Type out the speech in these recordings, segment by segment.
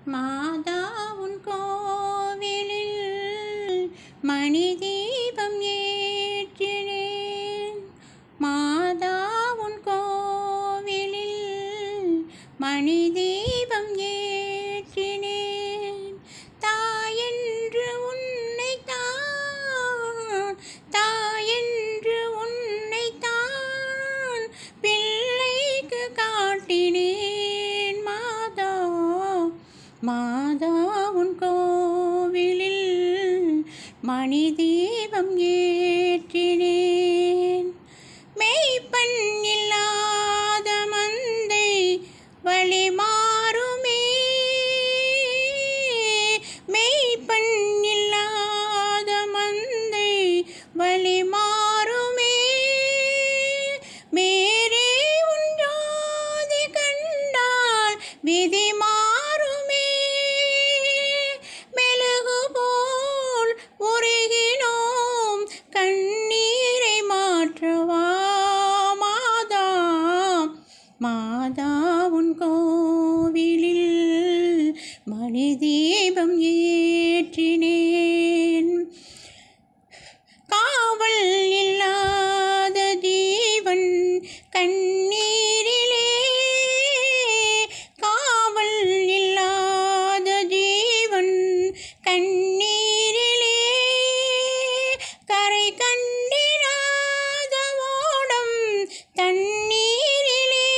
மாதா உன் கோவிலில் மணி தீபம் ஏற்றினேன் மாதா உன் கோவிலில் மணி தீபம் ஏற்றினேன் தாயென்று உன்னை தான் தாயென்று உன்னை தான் பிள்ளைக்கு காட்டினேன் மாதா மாதா உன் கோவிலில் மணி தீபம் ஏற்றினேன் மெய்ப்பெண் இல்லாத மந்தை வழி மாறுமே மெய்ப்பெண் இல்லாத மந்தை வழி மாறுமே மேரே உன் ஜோதி கண்டால் விதி மாறுமே மெழுகு போல் உருகினோம் கண்ணீரை மாற்றவா மாதா மாதா உன் கோவிலில் மணி தீபம் ஏற்றினேன் காவல் இல்லாத ஜீவன் கண்ணீரிலே காவல் இல்லாத ஜீவன் கண்ணீரிலே கரை கண்டிராத ஓடம் தண்ணீரிலே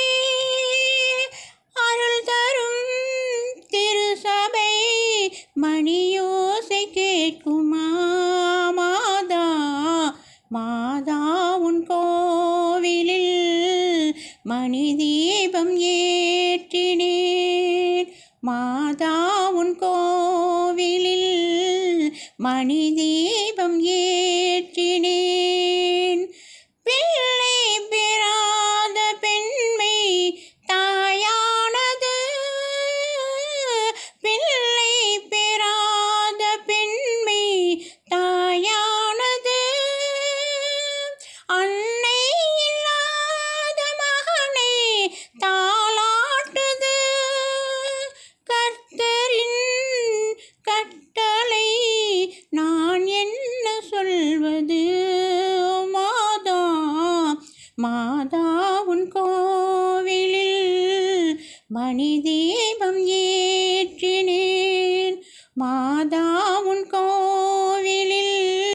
அருள் தரும் திருசபை மணியோசை கேட்குமா மாதா மாதா உன் கோவிலில் மணி தீபம் ஏற்றினேன் மாதா உன் கோவிலில் மணி தீபம் ஏற்றினேன் பிள்ளை பெறாத பெண்மை தாயானது பிள்ளை பெறாத பெண்மை தாயானது அன்னை இல்லாத மகனை தாளாட்டுது கர்த்தரின் கட்டளை நான் என்ன சொல்வது மாதா மாதா உன் கோவிலில் மனிதே